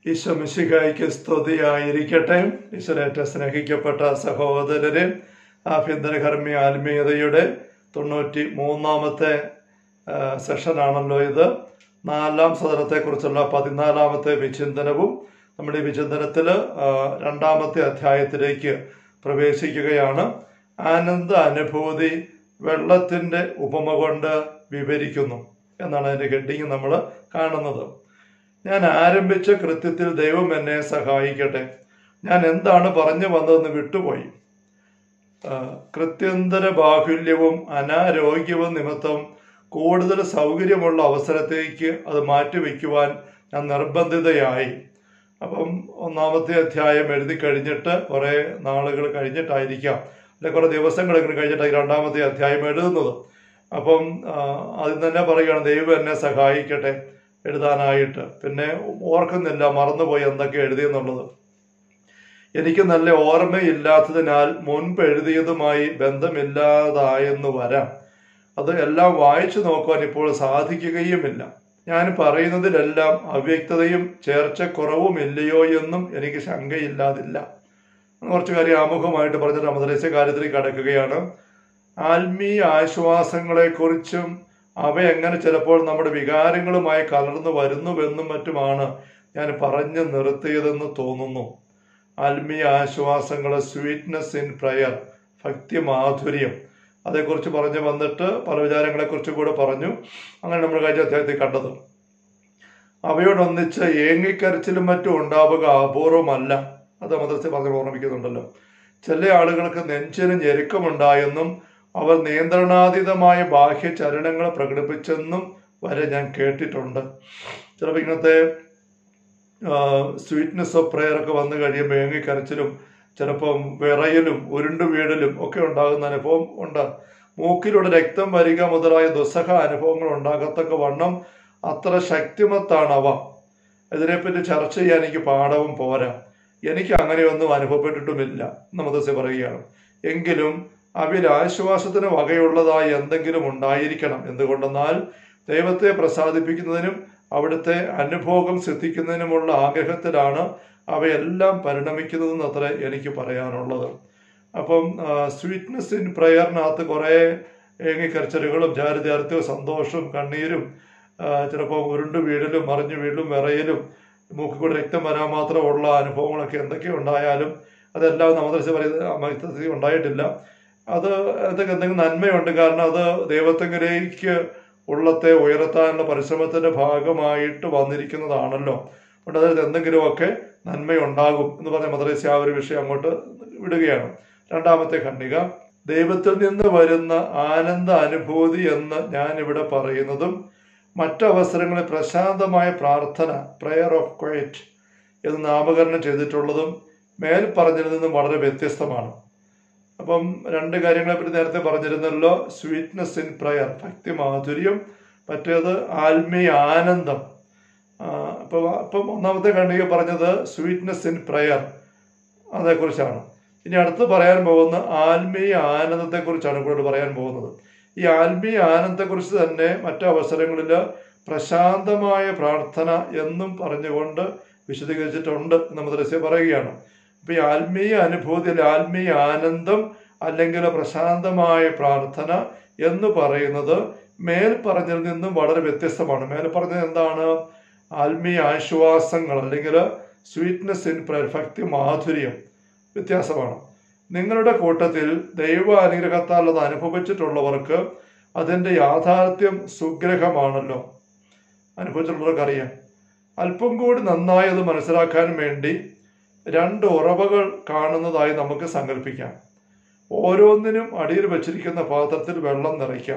ഈശോ മിശിഹായ്ക്ക് സ്തുതിയായിരിക്കട്ടെ ഈശ്വരേറ്റ സ്നേഹിക്കപ്പെട്ട സഹോദരരെ ആഭ്യന്തര കർമ്മി ആത്മീയതയുടെ തൊണ്ണൂറ്റി മൂന്നാമത്തെ ആ, സെഷനാണല്ലോ ഇത് നാലാം സദനത്തെക്കുറിച്ചുള്ള പതിനാലാമത്തെ വിചിന്തനവും നമ്മുടെ ഈ വിചിന്തനത്തിൽ രണ്ടാമത്തെ അധ്യായത്തിലേക്ക് പ്രവേശിക്കുകയാണ് ആനന്ദ അനുഭൂതി വെള്ളത്തിൻ്റെ ഉപമ കൊണ്ട് വിവരിക്കുന്നു എന്നാണ് അതിൻ്റെ ഹെഡിങ് നമ്മൾ കാണുന്നത് ഞാൻ ആരംഭിച്ച കൃത്യത്തിൽ ദൈവം എന്നെ സഹായിക്കട്ടെ ഞാൻ എന്താണ് പറഞ്ഞു വന്നതെന്ന് വിട്ടുപോയി ആ, കൃത്യന്തര ബാഹുല്യവും അനാരോഗ്യവും നിമിത്തം കൂടുതൽ സൗകര്യമുള്ള അവസരത്തേക്ക് അത് മാറ്റിവെക്കുവാൻ ഞാൻ നിർബന്ധിതയായി അപ്പം ഒന്നാമത്തെ അധ്യായം എഴുതി കഴിഞ്ഞിട്ട് കുറേ നാളുകൾ കഴിഞ്ഞിട്ടായിരിക്കാം അല്ലെ കുറേ ദിവസങ്ങളെങ്കിലും കഴിഞ്ഞിട്ടായിരിക്കും രണ്ടാമത്തെ അധ്യായം എഴുതുന്നത് അപ്പം ആ, അതിൽ തന്നെ പറയുകയാണ് ദൈവം എന്നെ സഹായിക്കട്ടെ എഴുതാനായിട്ട് പിന്നെ ഓർക്കുന്നില്ല മറന്നുപോയി എന്തൊക്കെ എഴുതിയെന്നുള്ളത് എനിക്ക് നല്ല ഓർമ്മയില്ലാത്തതിനാൽ മുൻപ് എഴുതിയതുമായി ബന്ധമില്ലാതായെന്ന് വരാം അത് എല്ലാം വായിച്ചു നോക്കുവാൻ ഇപ്പോൾ സാധിക്കുകയുമില്ല ഞാൻ പറയുന്നതിലെല്ലാം അവ്യക്തതയും ചേർച്ചക്കുറവും ഇല്ലയോ എന്നും എനിക്ക് ശങ്കയില്ലാതില്ല കുറച്ച് കാര്യം ആമുഖമായിട്ട് പറഞ്ഞിട്ട് മദ്രസ കാര്യത്തിലേക്ക് കടക്കുകയാണ് ആത്മീയ ആശ്വാസങ്ങളെക്കുറിച്ചും അവ എങ്ങനെ ചിലപ്പോൾ നമ്മുടെ വികാരങ്ങളുമായി കലർന്നു വരുന്നുവെന്നും മറ്റുമാണ് ഞാൻ പറഞ്ഞു നിർത്തിയതെന്ന് തോന്നുന്നു ആത്മീയ ആശ്വാസങ്ങൾ സ്വീറ്റ്നെസ് ഇൻ പ്രയർ ഭക്തി മാധുര്യം അതേക്കുറിച്ച് പറഞ്ഞു വന്നിട്ട് പല വിചാരങ്ങളെക്കുറിച്ച് കൂടെ പറഞ്ഞു അങ്ങനെ നമ്മൾ കഴിഞ്ഞ അധ്യായത്തിൽ കണ്ടത് അവയോടൊന്നിച്ച് ഏങ്ങിക്കരച്ചിലും മറ്റും ഉണ്ടാവുക അപൂർവമല്ല അത് മദ്രസ പറഞ്ഞ് ഓർമ്മിക്കുന്നുണ്ടല്ലോ ചില ആളുകൾക്ക് നെഞ്ചിന് ഞെരുക്കമുണ്ടായെന്നും അവർ നിയന്ത്രണാതീതമായ ബാഹ്യ ചലനങ്ങൾ പ്രകടിപ്പിച്ചെന്നും വരെ ഞാൻ കേട്ടിട്ടുണ്ട് ചിലപ്പോൾ ഇങ്ങനത്തെ സ്വീറ്റ്നെസ് ഓഫ് പ്രെയർ ഒക്കെ വന്നു കഴിയുമ്പോൾ ഏങ്ങിക്കരച്ചിലും ചിലപ്പം വിറയലും ഉരുണ്ടു വീഴലും ഒക്കെ ഉണ്ടാകുന്ന അനുഭവം ഉണ്ട് മൂക്കിലൂടെ രക്തം വരിക മുതലായ ദുസ്സഹ അനുഭവങ്ങൾ ഉണ്ടാകത്തക്ക വണ്ണം അത്ര ശക്തിമത്താണ് അവ ഇതിനെപ്പറ്റി ചർച്ച ചെയ്യാൻ എനിക്ക് പാഠവും പോരാ എനിക്ക് അങ്ങനെയൊന്നും അനുഭവപ്പെട്ടിട്ടുമില്ല നമ്മദസ്യ പറയുകയാണ് എങ്കിലും അവയിൽ ആശ്വാസത്തിന് വകയുള്ളതായി എന്തെങ്കിലും ഉണ്ടായിരിക്കണം എന്തുകൊണ്ടെന്നാൽ ദൈവത്തെ പ്രസാദിപ്പിക്കുന്നതിനും അവിടുത്തെ അനുഭോഗം സിദ്ധിക്കുന്നതിനുമുള്ള ആഗ്രഹത്തിലാണ് അവയെല്ലാം പരിണമിക്കുന്നതെന്ന് അത്ര എനിക്ക് പറയാനുള്ളത് അപ്പം സ്വീറ്റ്നെസ് ഇൻ പ്രയറിനകത്ത് കുറേ ഏങ്ങിക്കരച്ചലുകളും ചാരിതാർത്ഥ്യവും സന്തോഷവും കണ്ണീരും ആ, ചിലപ്പോൾ ഉരുണ്ടു വീഴലും മറിഞ്ഞു വീഴലും വിറയലും മൂക്കിൽ കൂടെ രക്തം വരാൻ മാത്രമുള്ള അനുഭവങ്ങളൊക്കെ എന്തൊക്കെ ഉണ്ടായാലും അതെല്ലാം നമ്മുടെ പറയുന്നത് ഉണ്ടായിട്ടില്ല അത് അതൊക്കെ എന്തെങ്കിലും നന്മയുണ്ട് കാരണം അത് ദൈവത്തെങ്കിലേക്ക് ഉള്ളത്തെ ഉയർത്താനുള്ള പരിശ്രമത്തിന്റെ ഭാഗമായിട്ട് വന്നിരിക്കുന്നതാണല്ലോ അതുകൊണ്ട് അതിൽ എന്തെങ്കിലുമൊക്കെ നന്മയുണ്ടാകും എന്ന് പറഞ്ഞ മദ്രസ ആ ഒരു വിഷയം അങ്ങോട്ട് വിടുകയാണ് രണ്ടാമത്തെ ഖണ്ഡിക ദൈവത്തിൽ നിന്ന് വരുന്ന ആനന്ദ അനുഭൂതി എന്ന് ഞാൻ ഇവിടെ പറയുന്നതും മറ്റവസരങ്ങളിൽ പ്രശാന്തമായ പ്രാർത്ഥന പ്രെയർ ഓഫ് ക്വയറ്റ് എന്ന് നാമകരണം ചെയ്തിട്ടുള്ളതും മേൽ പറഞ്ഞതിൽ നിന്നും വളരെ വ്യത്യസ്തമാണ് അപ്പം രണ്ട് കാര്യങ്ങളെ പറ്റി നേരത്തെ പറഞ്ഞിരുന്നല്ലോ സ്വീറ്റ്നെസ് ഇൻ പ്രയർ ഭക്തി മാധുര്യം മറ്റേത് ആത്മീയ ആനന്ദം ആ, അപ്പൊ അപ്പം ഒന്നാമത്തെ ഖണ്ഡിക പറഞ്ഞത് സ്വീറ്റ്നെസ് ഇൻ പ്രയർ അതേക്കുറിച്ചാണ് ഇനി അടുത്ത് പറയാൻ പോകുന്ന ആത്മീയ ആനന്ദത്തെക്കുറിച്ചാണ് കൂടുതൽ പറയാൻ പോകുന്നത് ഈ ആത്മീയ ആനന്ദത്തെക്കുറിച്ച് തന്നെ മറ്റു അവസരങ്ങളിൽ പ്രശാന്തമായ പ്രാർത്ഥന എന്നും പറഞ്ഞുകൊണ്ട് വിശദീകരിച്ചിട്ടുണ്ട് എന്ന് മദ്രസ പറയുകയാണ് അപ്പൊ ഈ ആത്മീയ അനുഭൂതി അല്ലെ ആത്മീയ ആനന്ദം അല്ലെങ്കിൽ പ്രശാന്തമായ പ്രാർത്ഥന എന്ന് പറയുന്നത് മേൽ പറഞ്ഞതിൽ നിന്നും വളരെ വ്യത്യസ്തമാണ് മേൽ പറഞ്ഞത് എന്താണ് ആത്മീയ ആശ്വാസങ്ങൾ അല്ലെങ്കിൽ സ്വീറ്റ്നെസ് ഇൻ പ്രയർ ഭക്തി മാധുര്യം വ്യത്യാസമാണ് നിങ്ങളുടെ കൂട്ടത്തിൽ ദൈവ അനുഗ്രഹത്താൽ അത് അനുഭവിച്ചിട്ടുള്ളവർക്ക് അതിൻ്റെ യാഥാർത്ഥ്യം സുഗ്രഹമാണല്ലോ അനുഭവിച്ചിട്ടുള്ളവർക്ക് അറിയാം അല്പം കൂടി നന്നായി അത് മനസ്സിലാക്കാൻ വേണ്ടി രണ്ട് ഉറവകൾ കാണുന്നതായി നമുക്ക് സങ്കല്പിക്കാം ഓരോന്നിനും അടിയിൽ വച്ചിരിക്കുന്ന പാത്രത്തിൽ വെള്ളം നിറയ്ക്കാം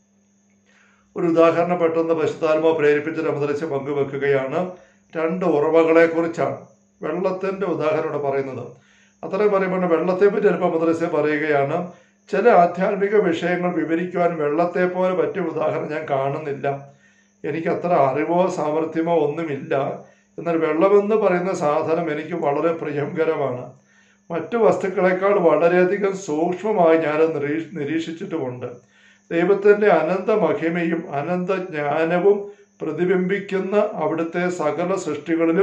ഒരു ഉദാഹരണം പെട്ടെന്ന് പശുതാത്മ പ്രേരിപ്പിച്ച് രമദർശ പങ്കുവെക്കുകയാണ് രണ്ട് ഉറവകളെ കുറിച്ചാണ് വെള്ളത്തിന്റെ ഉദാഹരണം ഇവിടെ പറയുന്നത് അത്രയും പറയുമ്പോൾ വെള്ളത്തെ പറ്റി ചിലപ്പോൾ മദ്രസ പറയുകയാണ് ചില ആധ്യാത്മിക വിഷയങ്ങൾ വിവരിക്കുവാൻ വെള്ളത്തെ പോലെ പറ്റിയ ഉദാഹരണം ഞാൻ കാണുന്നില്ല എനിക്ക് അത്ര അറിവോ സാമർഥ്യമോ ഒന്നുമില്ല എന്നാൽ വെള്ളമെന്ന് പറയുന്ന സാധനം എനിക്ക് വളരെ പ്രിയങ്കരമാണ് മറ്റു വസ്തുക്കളെക്കാൾ വളരെയധികം സൂക്ഷ്മമായി ഞാൻ നിരീ- നിരീക്ഷിച്ചിട്ടുമുണ്ട് ദൈവത്തിന്റെ അനന്ത മഹിമയും അനന്ത ജ്ഞാനവും പ്രതിബിംബിക്കുന്ന അവിടുത്തെ സകല സൃഷ്ടികളിലും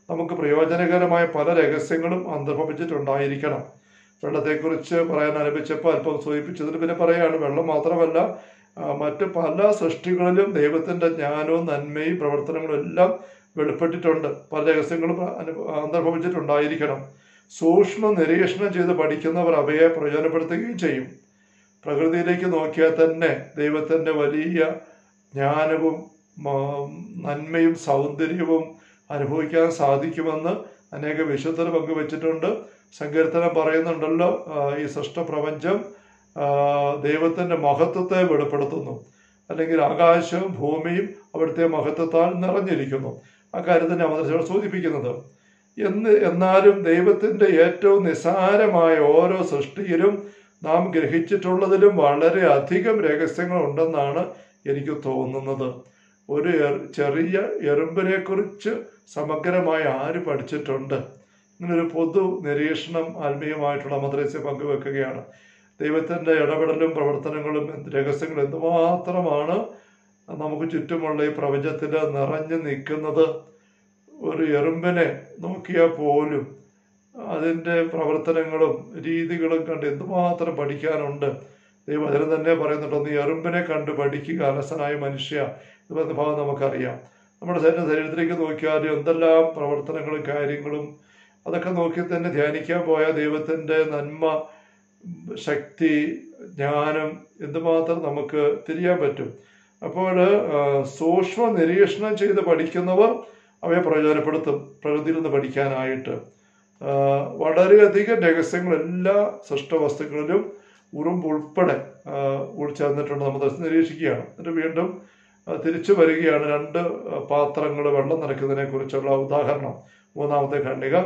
നമുക്ക് പ്രയോജനകരമായ പല രഹസ്യങ്ങളും അന്തർഭവിച്ചിട്ടുണ്ടായിരിക്കണം വെള്ളത്തെക്കുറിച്ച് പറയാൻ ആരംഭിച്ചപ്പോൾ അല്പം സൂചിപ്പിച്ചതിന് പിന്നെ പറയാണ് വെള്ളം മാത്രമല്ല ആ, മറ്റ് പല സൃഷ്ടികളിലും ദൈവത്തിൻ്റെ ജ്ഞാനവും നന്മയും പ്രവർത്തനങ്ങളും എല്ലാം വെളിപ്പെട്ടിട്ടുണ്ട് പല രഹസ്യങ്ങളും അനു- അന്തർഭവിച്ചിട്ടുണ്ടായിരിക്കണം സൂക്ഷ്മ നിരീക്ഷണം ചെയ്ത് പഠിക്കുന്നവർ അവയെ പ്രയോജനപ്പെടുത്തുകയും ചെയ്യും പ്രകൃതിയിലേക്ക് നോക്കിയാൽ തന്നെ ദൈവത്തിൻ്റെ വലിയ ജ്ഞാനവും മ- നന്മയും സൗന്ദര്യവും അനുഭവിക്കാൻ സാധിക്കുമെന്ന് അനേക വിശുദ്ധർ പങ്കുവച്ചിട്ടുണ്ട് സങ്കീർത്തനം പറയുന്നുണ്ടല്ലോ ആ, ഈ സൃഷ്ടപ്രപഞ്ചം ആ, ദൈവത്തിൻ്റെ മഹത്വത്തെ വെളിപ്പെടുത്തുന്നു അല്ലെങ്കിൽ ആകാശവും ഭൂമിയും അവിടുത്തെ മഹത്വത്താൽ നിറഞ്ഞിരിക്കുന്നു ആ കാര്യത്തിൻ്റെ അവതരിച്ചവർ സൂചിപ്പിക്കുന്നത് എന്ന് എന്നാലും ദൈവത്തിൻ്റെ ഏറ്റവും നിസാരമായ ഓരോ സൃഷ്ടിയിലും നാം ഗ്രഹിച്ചിട്ടുള്ളതിലും വളരെ അധികം രഹസ്യങ്ങൾ ഉണ്ടെന്നാണ് എനിക്ക് തോന്നുന്നത് ഒരു എർ- ചെറിയ എറുമ്പിനെ കുറിച്ച് സമഗ്രമായി ആര് പഠിച്ചിട്ടുണ്ട് ഇങ്ങനൊരു പൊതു നിരീക്ഷണം ആത്മീയമായിട്ടുള്ള മദ്രസ പങ്കുവെക്കുകയാണ് ദൈവത്തിൻ്റെ ഇടപെടലും പ്രവർത്തനങ്ങളും എന്ത് രഹസ്യങ്ങൾ എന്തുമാത്രമാണ് നമുക്ക് ചുറ്റുമുള്ള ഈ പ്രപഞ്ചത്തിൽ നിറഞ്ഞു നിൽക്കുന്നത് ഒരു എറുമ്പിനെ നോക്കിയാൽ പോലും അതിൻ്റെ പ്രവർത്തനങ്ങളും രീതികളും കണ്ട് എന്തുമാത്രം പഠിക്കാനുണ്ട് ദൈവവചനം തന്നെ പറയുന്നുണ്ട് നീ എറുമ്പിനെ കണ്ട് പഠിക്കുക അലസനായ മനുഷ്യ ഇത് പറഞ്ഞ ഭാഗം നമുക്കറിയാം നമ്മുടെ ശരീര ശരീരത്തിലേക്ക് നോക്കിയാൽ എന്തെല്ലാം പ്രവർത്തനങ്ങളും കാര്യങ്ങളും അതൊക്കെ നോക്കി തന്നെ ധ്യാനിക്കാൻ പോയ ദൈവത്തിൻ്റെ നന്മ ശക്തി ജ്ഞാനം എന്തുമാത്രം നമുക്ക് തിരിയാൻ പറ്റും അപ്പോൾ ആ, സൂക്ഷ്മ നിരീക്ഷണം ചെയ്ത് പഠിക്കുന്നവർ അവയെ പ്രയോജനപ്പെടുത്തും പ്രകൃതിയിൽ നിന്ന് പഠിക്കാനായിട്ട് ആ, വളരെയധികം രഹസ്യങ്ങൾ എല്ലാ സൃഷ്ടവസ്തുക്കളിലും ഉറുമ്പ് ഉൾപ്പെടെ ആ, ഉൾച്ചേർന്നിട്ടുണ്ട് നമ്മൾ ദർശനം നിരീക്ഷിക്കുകയാണ് എന്നിട്ട് വീണ്ടും ആ, തിരിച്ചു വരികയാണ് രണ്ട് പാത്രങ്ങൾ വെള്ളം നിറയ്ക്കുന്നതിനെ കുറിച്ചുള്ള ഉദാഹരണം മൂന്നാമത്തെ ഖണ്ഡിക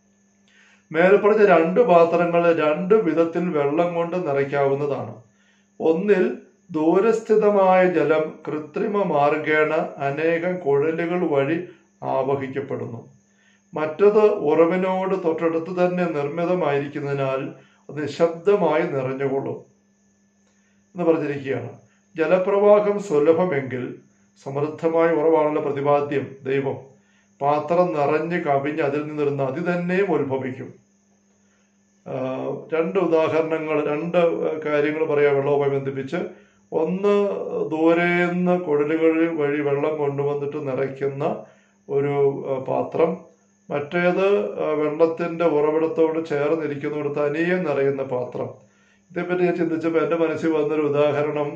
മേൽപ്പറഞ്ഞ രണ്ട് പാത്രങ്ങൾ രണ്ട് വിധത്തിൽ വെള്ളം കൊണ്ട് നിറയ്ക്കാവുന്നതാണ് ഒന്നിൽ ദൂരസ്ഥിതമായ ജലം കൃത്രിമ മാർഗേണ അനേകം കുഴലുകൾ വഴി ആവഹിക്കപ്പെടുന്നു മറ്റത് ഉറവിനോട് തൊട്ടടുത്ത് തന്നെ നിർമ്മിതമായിരിക്കുന്നതിനാൽ അത് നിശബ്ദമായി നിറഞ്ഞുകൊള്ളും എന്ന് പറഞ്ഞിരിക്കുകയാണ് ജലപ്രവാഹം സുലഭമെങ്കിൽ സമൃദ്ധമായ ഉറവാണുള്ള പ്രതിപാദ്യം ദൈവം പാത്രം നിറഞ്ഞ് കവിഞ്ഞ് അതിൽ നിന്നൊരു നദി തന്നെയും ഉത്ഭവിക്കും ആ, രണ്ട് ഉദാഹരണങ്ങൾ രണ്ട് കാര്യങ്ങൾ പറയാം വെള്ളവുമായി ബന്ധിപ്പിച്ച് ഒന്ന് ദൂരേന്ന് കുഴലുകൾ വഴി വെള്ളം കൊണ്ടുവന്നിട്ട് നിറയ്ക്കുന്ന ഒരു ആ, പാത്രം മറ്റേത് ആ, വെള്ളത്തിന്റെ ഉറവിടത്തോട് ചേർന്നിരിക്കുന്നതോട് തനിയെ നിറയുന്ന പാത്രം ഇതേപ്പറ്റി ഞാൻ ചിന്തിച്ചപ്പോൾ എൻ്റെ മനസ്സിൽ വന്നൊരു ഉദാഹരണം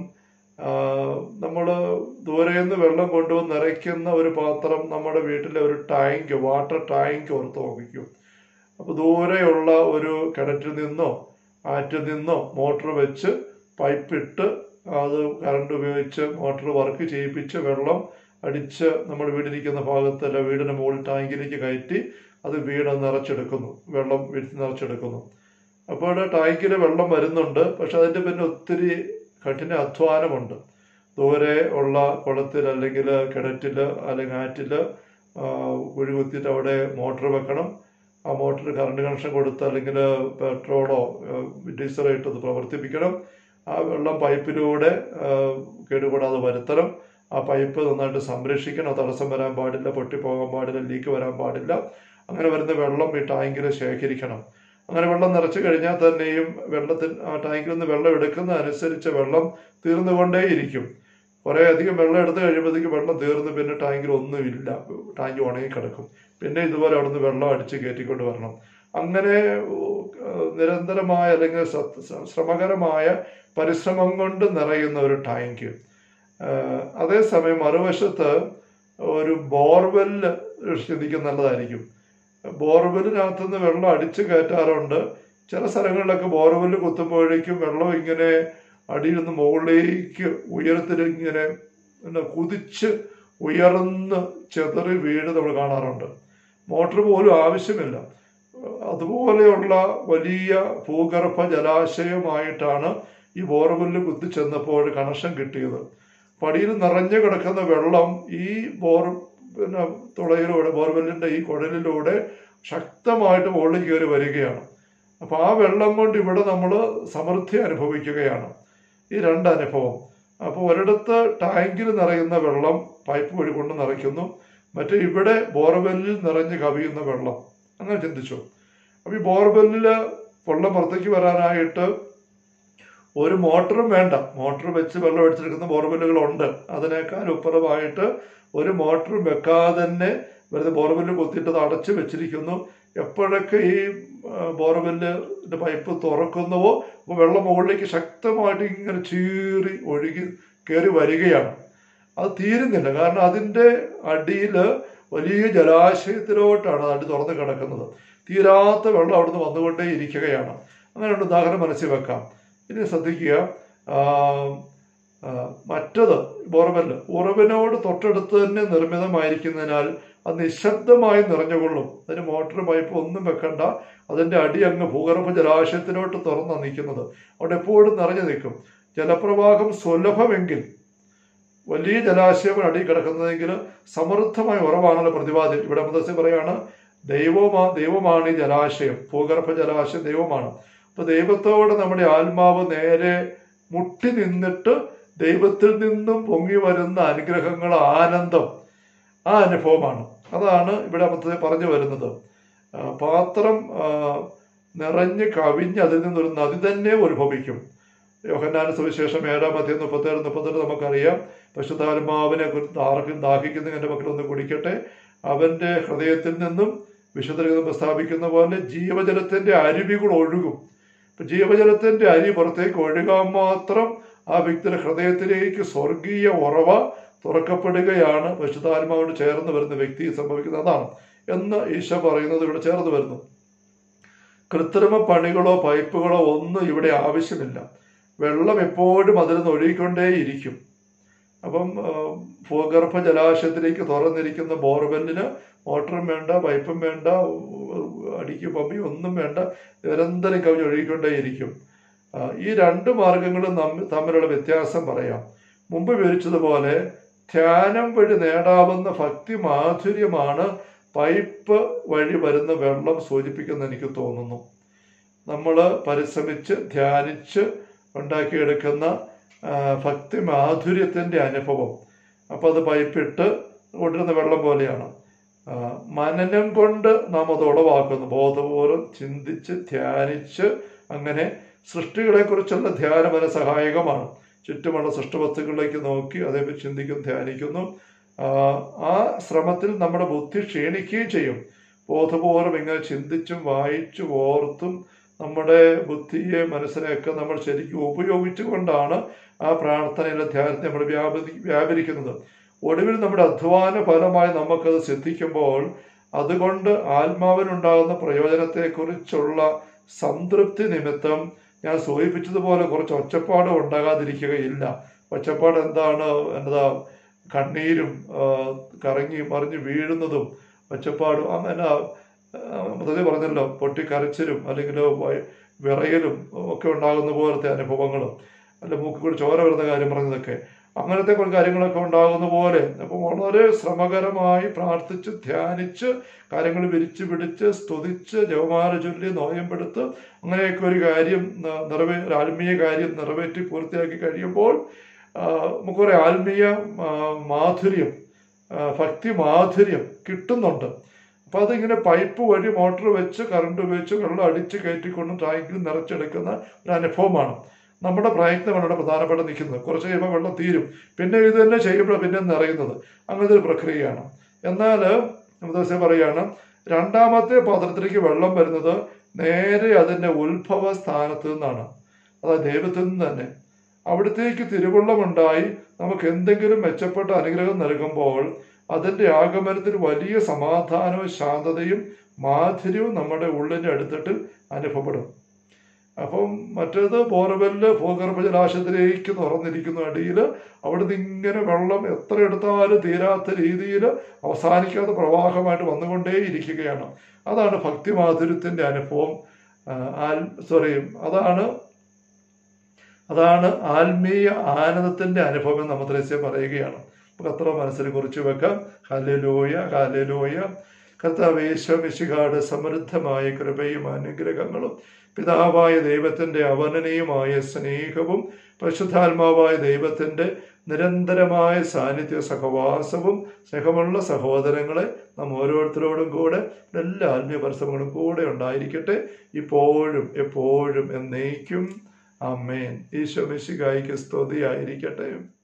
നമ്മൾ ദൂരെ നിന്ന് വെള്ളം കൊണ്ടുവന്ന് നിറയ്ക്കുന്ന ഒരു പാത്രം നമ്മുടെ വീട്ടിലെ ഒരു ടാങ്ക് വാട്ടർ ടാങ്ക് ഓർത്ത് നോക്കിക്കും അപ്പോൾ ദൂരെയുള്ള ഒരു കിണറ്റിൽ നിന്നോ ആറ്റിൽ നിന്നോ മോട്ടർ വെച്ച് പൈപ്പിട്ട് അത് കറണ്ട് ഉപയോഗിച്ച് മോട്ടർ വർക്ക് ചെയ്യിപ്പിച്ച് വെള്ളം അടിച്ച് നമ്മൾ വീടിരിക്കുന്ന ഭാഗത്തല്ല വീടിന് മുകളിൽ ടാങ്കിലേക്ക് കയറ്റി അത് വീട് നിറച്ചെടുക്കുന്നു വെള്ളം വീട്ടിൽ നിറച്ചെടുക്കുന്നു അപ്പോൾ ടാങ്കിൽ വെള്ളം വരുന്നുണ്ട് പക്ഷെ അതിൻ്റെ പിന്നെ ഒത്തിരി കഠിന അധ്വാനമുണ്ട് ദൂരെ ഉള്ള കുളത്തിൽ അല്ലെങ്കിൽ കിണറ്റിൽ അല്ലെങ്കിൽ ആറ്റിൽ കുഴി കുത്തിയിട്ട് അവിടെ മോട്ടർ വെക്കണം ആ മോട്ടർ കറണ്ട് കണക്ഷൻ കൊടുത്ത് അല്ലെങ്കിൽ പെട്രോളോ ഡീസലോ ഇട്ട് അത് പ്രവർത്തിപ്പിക്കണം ആ വെള്ളം പൈപ്പിലൂടെ ആ, കേടുകൂടാതെ വരുത്തണം ആ പൈപ്പ് നന്നായിട്ട് സംരക്ഷിക്കണം തടസ്സം വരാൻ പാടില്ല പൊട്ടിപ്പോകാൻ പാടില്ല ലീക്ക് വരാൻ പാടില്ല അങ്ങനെ വരുന്ന വെള്ളം ഈ ടാങ്കിൽ ശേഖരിക്കണം അങ്ങനെ വെള്ളം നിറച്ചു കഴിഞ്ഞാൽ തന്നെയും വെള്ളത്തിൽ ആ ടാങ്കിൽ നിന്ന് വെള്ളം എടുക്കുന്ന അനുസരിച്ച് വെള്ളം തീർന്നുകൊണ്ടേയിരിക്കും കുറേ അധികം വെള്ളം എടുത്ത് കഴിയുമ്പോഴത്തേക്ക് വെള്ളം തീർന്ന് പിന്നെ ടാങ്കിൽ ഒന്നുമില്ല ടാങ്ക് ഉണങ്ങി കിടക്കും പിന്നെ ഇതുപോലെ അവിടുന്ന് വെള്ളം അടിച്ച് കയറ്റിക്കൊണ്ട് വരണം അങ്ങനെ ഏഹ്, നിരന്തരമായ അല്ലെങ്കിൽ സത്- സ- ശ്രമകരമായ പരിശ്രമം കൊണ്ട് നിറയുന്ന ഒരു ടാങ്ക് ഏഹ്, അതേസമയം മറുവശത്ത് ഒരു ബോർവെല്ല് ചിന്തിക്കുന്നത് നല്ലതായിരിക്കും ബോർവെല്ലിനകത്ത് നിന്ന് വെള്ളം അടിച്ചു കയറ്റാറുണ്ട് ചില സ്ഥലങ്ങളിലൊക്കെ ബോർവെല്ല് കുത്തുമ്പോഴേക്കും വെള്ളം ഇങ്ങനെ അടിയിൽ നിന്ന് മുകളിലേക്ക് ഉയരത്തിൽ ഇങ്ങനെ പിന്നെ കുതിച്ച് ഉയർന്ന് ചെതറി വീട് നമ്മൾ കാണാറുണ്ട് മോട്ടർ പോലും ആവശ്യമില്ല അതുപോലെയുള്ള വലിയ ഭൂഗർഭ ജലാശയമായിട്ടാണ് ഈ ബോർവെല്ല് കുത്തിച്ചെന്നപ്പോൾ കണക്ഷൻ കിട്ടിയത് പടിയിൽ നിറഞ്ഞു കിടക്കുന്ന വെള്ളം ഈ ബോർ പിന്നെ തുളയിലൂടെ ബോർവെല്ലിന്റെ ഈ കുഴലിലൂടെ ശക്തമായിട്ട് മുകളിൽ കയറി വരികയാണ് അപ്പൊ ആ വെള്ളം കൊണ്ട് ഇവിടെ നമ്മൾ സമൃദ്ധി അനുഭവിക്കുകയാണ് ഈ രണ്ട് അനുഭവം അപ്പോൾ ഒരിടത്ത് ടാങ്കിൽ നിറയുന്ന വെള്ളം പൈപ്പ് വഴി കൊണ്ട് നിറയ്ക്കുന്നു മറ്റേ ഇവിടെ ബോർവെല്ലിൽ നിറഞ്ഞ് കവിയുന്ന വെള്ളം അങ്ങനെ ചിന്തിച്ചു അപ്പൊ ഈ ബോർവെല്ലില് വെള്ളം പുറത്തേക്ക് വരാനായിട്ട് ഒരു മോട്ടറും വേണ്ട മോട്ടർ വെച്ച് വെള്ളം അടിച്ചെടുക്കുന്ന ബോർവെല്ലുകളുണ്ട് അതിനേക്കാൾ ഉപ്പുറമായിട്ട് ഒരു മോട്ടറും വെക്കാതെ തന്നെ വെറുതെ ബോർവെല്ല് കുത്തിയിട്ട് അത് അടച്ചു വെച്ചിരിക്കുന്നു എപ്പോഴൊക്കെ ഈ ആ, ബോർവെല്ലിന്റെ പൈപ്പ് തുറക്കുന്നുവോ അപ്പോൾ വെള്ളം മുകളിലേക്ക് ശക്തമായിട്ട് ഇങ്ങനെ ചീറി ഒഴുകി കയറി വരികയാണ് അത് തീരുന്നില്ല കാരണം അതിൻ്റെ അടിയിൽ വലിയ ജലാശയത്തിലോട്ടാണ് അത് അടി തുറന്ന് കിടക്കുന്നത് തീരാത്ത വെള്ളം അവിടുന്ന് വന്നുകൊണ്ടേ ഇരിക്കുകയാണ് അങ്ങനെയുള്ള ഉദാഹരണം മനസ്സിൽ വെക്കാം ഇനി ശ്രദ്ധിക്കുക ആ, ആ, മറ്റത് ബോർവെല്ല് ഉറവിനോട് തൊട്ടടുത്ത് തന്നെ നിർമ്മിതമായിരിക്കുന്നതിനാൽ അത് നിശബ്ദമായി നിറഞ്ഞുകൊള്ളും അതിന് മോട്ടോർ പൈപ്പ് ഒന്നും വെക്കണ്ട അതിന്റെ അടി അങ്ങ് ഭൂഗർഭ ജലാശയത്തിലോട്ട് തുറന്നാ നിൽക്കുന്നത് അവിടെ എപ്പോഴും നിറഞ്ഞു നിൽക്കും ജലപ്രവാഹം സുലഭമെങ്കിൽ വലിയ ജലാശയം അടി കിടക്കുന്നതെങ്കിൽ സമൃദ്ധമായ ഉറവാണല്ലോ പ്രതിപാദ്യം ഇവിടെ മുതസ്സി പറയാണ് ദൈവമാ ദൈവമാണ് ഈ ജലാശയം ഭൂഗർഭ ജലാശയം ദൈവമാണ് അപ്പൊ ദൈവത്തോട് നമ്മുടെ ആത്മാവ് നേരെ മുട്ടി നിന്നിട്ട് ദൈവത്തിൽ നിന്നും പൊങ്ങി വരുന്ന അനുഗ്രഹങ്ങൾ ആനന്ദം ആ അനുഭവമാണ് അതാണ് ഇവിടെ മൊത്തത്തിൽ പറഞ്ഞു വരുന്നത് ആ, പാത്രം ആ, നിറഞ്ഞ് കവിഞ്ഞ് അതിൽ നിന്നൊരു നദി തന്നെ ഉത്ഭവിക്കും യോഹന്നാന സുവിശേഷം ഏഴാം അധ്യയം മുപ്പത്തേഴ് മുപ്പത്തെട്ട് നമുക്കറിയാം പശുതാത്മാവിനെ കുറിച്ച് ആർക്കും ദാഹിക്കുന്ന എൻ്റെ മക്കളൊന്ന് കുടിക്കട്ടെ അവന്റെ ഹൃദയത്തിൽ നിന്നും വിശുദ്ധ പ്രസ്താവിക്കുന്ന പോലെ ജീവജലത്തിന്റെ അരുവികൾ ഒഴുകും ഇപ്പൊ ജീവജലത്തിന്റെ അരി പുറത്തേക്ക് ഒഴുകാൻ മാത്രം ആ വ്യക്തിയുടെ ഹൃദയത്തിലേക്ക് സ്വർഗീയ ഉറവ തുറക്കപ്പെടുകയാണ് പശുതാത്മാവോട് ചേർന്ന് വരുന്ന വ്യക്തി സംഭവിക്കുന്നത് അതാണ് എന്ന് ഈശോ പറയുന്നത് ഇവിടെ ചേർന്ന് വരുന്നു കൃത്രിമ പണികളോ പൈപ്പുകളോ ഒന്നും ഇവിടെ ആവശ്യമില്ല വെള്ളം എപ്പോഴും അതിൽ നിന്ന് ഒഴുകിക്കൊണ്ടേയിരിക്കും അപ്പം ആ, ഭൂഗർഭ ജലാശയത്തിലേക്ക് തുറന്നിരിക്കുന്ന ബോർവെല്ലിന് മോട്ടറും വേണ്ട പൈപ്പും വേണ്ട അടിക്ക് പമ്പി ഒന്നും വേണ്ട നിരന്തരം കവിഞ്ഞ് ഒഴുകിക്കൊണ്ടേയിരിക്കും ആ, ഈ രണ്ട് മാർഗങ്ങളും നമ്മ- തമ്മിലുള്ള വ്യത്യാസം പറയാം മുമ്പ് വിവരിച്ചതുപോലെ ധ്യാനം വഴി നേടാവുന്ന ഭക്തി മാധുര്യമാണ് പൈപ്പ് വഴി വരുന്ന വെള്ളം സൂചിപ്പിക്കുന്ന എനിക്ക് തോന്നുന്നു നമ്മൾ പരിശ്രമിച്ച് ധ്യാനിച്ച് ഉണ്ടാക്കിയെടുക്കുന്ന ആ, ഭക്തി മാധുര്യത്തിൻ്റെ അനുഭവം അപ്പോൾ അത് പൈപ്പിട്ട് കൊണ്ടിരുന്ന വെള്ളം പോലെയാണ് ആ, മനനം കൊണ്ട് നാം അത് ഉളവാക്കുന്നു ബോധപൂർവം ചിന്തിച്ച് ധ്യാനിച്ച് അങ്ങനെ സൃഷ്ടികളെക്കുറിച്ചുള്ള ധ്യാനം അതിന് സഹായകമാണ് ചുറ്റുമുള്ള സൃഷ്ടവസ്തുക്കളിലേക്ക് നോക്കി അതേപ്പറ്റി ചിന്തിക്കുന്നു ധ്യാനിക്കുന്നു ആ, ആ ശ്രമത്തിൽ നമ്മുടെ ബുദ്ധി ക്ഷീണിക്കുകയും ചെയ്യും ബോധപൂർവം ഇങ്ങനെ ചിന്തിച്ചും വായിച്ചും ഓർത്തും നമ്മുടെ ബുദ്ധിയെ മനസ്സിനെയൊക്കെ നമ്മൾ ശരിക്കും ഉപയോഗിച്ചുകൊണ്ടാണ് ആ പ്രാർത്ഥനയിലെ ധ്യാനത്തെ നമ്മൾ വ്യാപരി വ്യാപരിക്കുന്നത് ഒടുവിൽ നമ്മുടെ അധ്വാന ഫലമായി നമുക്കത് സിദ്ധിക്കുമ്പോൾ അതുകൊണ്ട് ആത്മാവിനുണ്ടാകുന്ന പ്രയോജനത്തെക്കുറിച്ചുള്ള സംതൃപ്തി നിമിത്തം ഞാൻ സൂചിപ്പിച്ചതുപോലെ കുറച്ച് ഒച്ചപ്പാട് ഉണ്ടാകാതിരിക്കുകയില്ല ഒച്ചപ്പാട് എന്താണ് എന്താ കണ്ണീരും ആ, കറങ്ങി മറിഞ്ഞ് വീഴുന്നതും ഒച്ചപ്പാടും അങ്ങനെ മൊത്തത്തിൽ പറഞ്ഞല്ലോ പൊട്ടിക്കരച്ചിലും അല്ലെങ്കിൽ വയ- വിറയലും ഒക്കെ ഉണ്ടാകുന്ന പോലത്തെ അനുഭവങ്ങൾ അല്ല മൂക്കിൽ കൂടി ചോര വരുന്ന കാര്യം പറഞ്ഞതൊക്കെ അങ്ങനത്തെ കുറച്ച് കാര്യങ്ങളൊക്കെ ഉണ്ടാകുന്ന പോലെ അപ്പം വളരെ ശ്രമകരമായി പ്രാർത്ഥിച്ച് ധ്യാനിച്ച് കാര്യങ്ങൾ വിരിച്ചു പിടിച്ച് സ്തുതിച്ച് ജവമാല ചൊല്ലി നോയമ്പെടുത്ത് അങ്ങനെയൊക്കെ ഒരു കാര്യം ന- നിറവേ ഒരു ആത്മീയ കാര്യം നിറവേറ്റി പൂർത്തിയാക്കി കഴിയുമ്പോൾ ആ, നമുക്കൊരു ആത്മീയ ആ, മാധുര്യം ആ, ഭക്തി മാധുര്യം കിട്ടുന്നുണ്ട് അപ്പൊ അതിങ്ങനെ പൈപ്പ് വഴി മോട്ടോർ വെച്ച് കറണ്ട് ഉപയോഗിച്ച് വെള്ളം അടിച്ച് കയറ്റിക്കൊണ്ട് ടാങ്കിൽ നിറച്ചെടുക്കുന്ന ഒരു അനുഭവമാണ് നമ്മുടെ പ്രയത്നമാണ് ഇവിടെ പ്രധാനപ്പെട്ട നിൽക്കുന്നത് കുറച്ച് കഴിയുമ്പോൾ വെള്ളം തീരും പിന്നെ ഇത് തന്നെ ചെയ്യുമ്പോൾ പിന്നെ നിറയുന്നത് അങ്ങനത്തെ ഒരു പ്രക്രിയയാണ് എന്നാൽ ദിവസം പറയുകയാണ് രണ്ടാമത്തെ പാത്രത്തിലേക്ക് വെള്ളം വരുന്നത് നേരെ അതിന്റെ ഉത്ഭവ സ്ഥാനത്ത് നിന്നാണ് അതായത് ദൈവത്തിൽ നിന്ന് തന്നെ അവിടത്തേക്ക് തിരുവള്ളമുണ്ടായി നമുക്ക് എന്തെങ്കിലും മെച്ചപ്പെട്ട അനുഗ്രഹം നൽകുമ്പോൾ അതിന്റെ ആഗമനത്തിൽ വലിയ സമാധാനവും ശാന്തതയും മാധുര്യവും നമ്മുടെ ഉള്ളിന്റെ അടുത്തിട്ട് അനുഭവപ്പെടും അപ്പം മറ്റേത് ബോർവെല്ല് ഭൂഗർഭ ജലാശയത്തിലേക്ക് തുറന്നിരിക്കുന്ന അടിയിൽ അവിടുന്ന് ഇങ്ങനെ വെള്ളം എത്ര എടുത്താലും തീരാത്ത രീതിയിൽ അവസാനിക്കാത്ത പ്രവാഹമായിട്ട് വന്നുകൊണ്ടേ ഇരിക്കുകയാണ് അതാണ് ഭക്തി മാധുര്യത്തിന്റെ അനുഭവം ആ, ആൽ സോറി അതാണ് അതാണ് ആത്മീയ ആനന്ദത്തിന്റെ അനുഭവം എന്ന് നമ്മത്രേസ്യ പറയുകയാണ് നമുക്ക് അത്ര മനസ്സിൽ കുറിച്ച് വെക്കാം ഹലലോയ ഹലലോയ കർത്താവേശ്വമിശികാട് സമൃദ്ധമായ കൃപയും അനുഗ്രഹങ്ങളും പിതാവായ ദൈവത്തിന്റെ അവനനീയമായ സ്നേഹവും പരിശുദ്ധാത്മാവായ ദൈവത്തിന്റെ നിരന്തരമായ സാന്നിധ്യ സഹവാസവും സ്നേഹമുള്ള സഹോദരങ്ങളെ നാം ഓരോരുത്തരോടും കൂടെ എല്ലാ ആത്മീയ പരിശ്രമങ്ങളും കൂടെ ഉണ്ടായിരിക്കട്ടെ ഇപ്പോഴും എപ്പോഴും എന്നേക്കും അമ്മേൻ ഈശോ മിശികായിക്ക് സ്തുതിയായിരിക്കട്ടെ